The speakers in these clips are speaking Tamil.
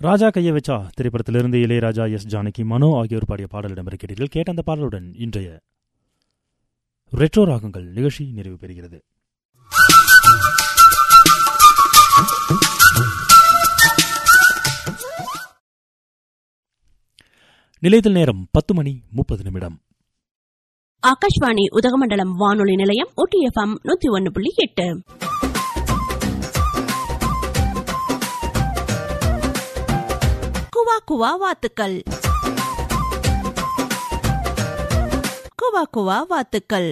ராஜா கைய வச்சா திரைப்படத்திலிருந்து இளையராஜா எஸ் ஜானகி மனோ ஆகியோர் பாடிய பாடல் இடம்பெற கேட்டீர்கள் கேட்ட அந்த பாடலுடன் இன்றைய ரெட்ரோ ராகங்கள் நிகழ்ச்சி நிறைவு பெறுகிறது நிலையத்தில் நேரம் பத்து மணி முப்பது நிமிடம் ஆகாஷ்வாணி உதகமண்டலம் வானொலி நிலையம் ஒட்டிஎஃப்எம் நூத்தி ஒன்னு புள்ளி எட்டு குவா குவா வாத்துக்கள் குவா குவா வாத்துக்கள்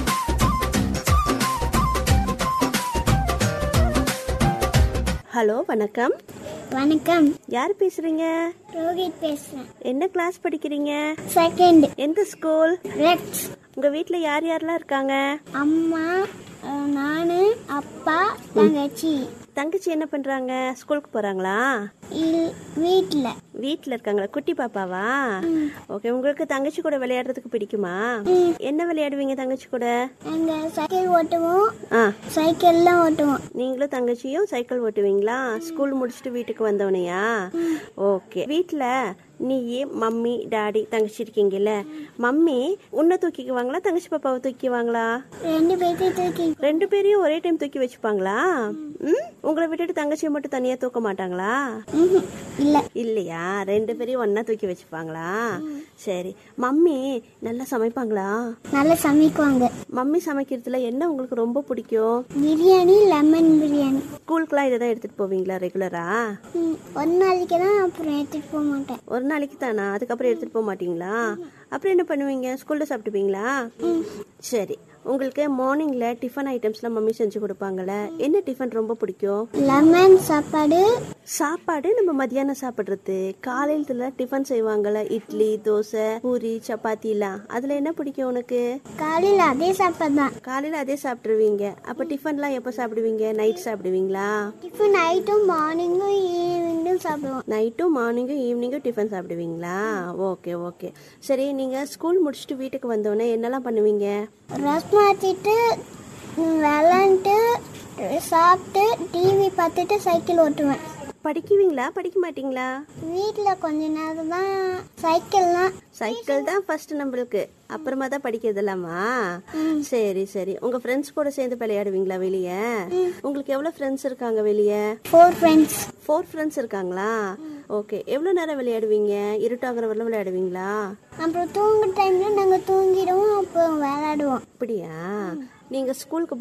ஹலோ வணக்கம் வணக்கம் யார் பேசுறீங்க ரோஹித் பேசுறேன் என்ன கிளாஸ் படிக்கிறீங்க செகண்ட் எந்த ஸ்கூல் ரெட்ஸ் உங்க வீட்ல யார் யாரெல்லாம் இருக்காங்க அம்மா அஹ், நானு அப்பா தங்கச்சி தங்கச்சி என்ன பண்றாங்க ஸ்கூலுக்கு போறாங்களா இல் வீட்டில் வீட்ல இருக்காங்களா குட்டி பாப்பாவா ஓகே உங்களுக்கு தங்கச்சி கூட விளையாடுறதுக்கு பிடிக்குமா என்ன விளையாடுவீங்க தங்கச்சி கூட நாங்கள் சைக்கிள் ஓட்டுவோம் ஆ சைக்கிள்லாம் ஓட்டுவோம் நீங்களும் தங்கச்சியும் சைக்கிள் ஓட்டுவீங்களா ஸ்கூல் முடிச்சுட்டு வீட்டுக்கு வந்தவனையா ஓகே வீட்ல நீ மம்மி டாடி தங்கச்சி இருக்கீங்கல்ல மம்மி உன்னை தூக்கிக்குவாங்களா தங்கச்சி பாப்பாவை தூக்கிக்குவாங்களா ரெண்டு பேர்த்தையும் தூக்கி ரெண்டு பேரையும் ஒரே டைம் தூக்கி வச்சுப்பாங்களா ம் உங்களை விட்டுட்டு தங்கச்சியை மட்டும் தனியா தூக்க மாட்டாங்களா ம்ஹும். இல்ல இல்லையா ரெண்டு பேரையும் ஒண்ணா தூக்கி வச்சுப்பாங்களா சரி மம்மி நல்லா சமைப்பாங்களா நல்லா சமைக்குவாங்க மம்மி சமைக்கிறதுல என்ன உங்களுக்கு ரொம்ப பிடிக்கும் பிரியாணி லெமன் பிரியாணி ஸ்கூலுக்குலாம் இதை தான் எடுத்துட்டு போவீங்களா ரெகுலரா ம், ஒரு நாளைக்கு தான் அப்புறம் எடுத்துட்டு போக மாட்டேன் ஒரு நாளைக்கு தானா அதுக்கப்புறம் எடுத்துட்டு போக மாட்டீங்களா அப்புறம் என்ன பண்ணுவீங்க ஸ்கூல்ல சாப்பிட்டுப்பீங்களா சரி உங்களுக்கு மார்னிங்ல டிஃபன் ஐட்டம்ஸ்லாம் மம்மி செஞ்சு கொடுப்பாங்கல்ல என்ன டிஃபன் ரொம்ப பிடிக்கும் லெமன் சாப்பாடு சாப்பாடு நம்ம மதியானம் சாப்பிடுறது காலையில டிஃபன் செய்வாங்கல்ல இட்லி தோசை பூரி சப்பாத்தி எல்லாம் அதுல என்ன பிடிக்கும் உனக்கு காலையில் அதே சாப்பாடு தான் காலையில அதே சாப்பிட்டுருவீங்க அப்ப டிஃபன்லாம் எப்போ சாப்பிடுவீங்க நைட் சாப்பிடுவீங்களா டிஃபன் நைட்டும் மார்னிங்கும் ஈவினிங்கும் சாப்பிடுவோம் நைட்டும் மார்னிங்கும் ஈவினிங்கும் டிஃபன் சாப்பிடுவீங்களா ஓகே ஓகே சரி நீங்க ஸ்கூல் முடிச்சுட்டு வீட்டுக்கு வந்தோடனே என்னெல்லாம் பண்ணுவீங்க ட்ரெஸ் மாற்றிட்டு விளாண்டுட்டு சாப்பிட்டு டிவி பார்த்துட்டு சைக்கிள் ஓட்டுவேன் படிக்குவீங்களா படிக்க மாட்டீங்களா வீட்டில் கொஞ்ச நேரம் தான் சைக்கிள்லாம் சைக்கிள் தான் ஃபர்ஸ்ட் நம்மளுக்கு அப்புறமா தான் படிக்கிறதெல்லாமா சரி சரி உங்க ஃப்ரெண்ட்ஸ் கூட சேர்ந்து விளையாடுவீங்களா வெளியே உங்களுக்கு எவ்வளவு ஃப்ரெண்ட்ஸ் இருக்காங்க வெளியே ஃபோர் ஃப்ரெண்ட்ஸ் ஃபோர் ஃப்ரெண்ட்ஸ் இருக்காங்களா ஓகே எவ்வளோ நேரம் விளையாடுவீங்க இருட்டாகிற வரல விளையாடுவீங்களா அப்புறம் தூங்குற டைமில் நாங்கள் தூங்கிடுவோம் அப்புறம் விளையாடுவோம் அப்படியா நீங்க ஸ்கூலுக்கு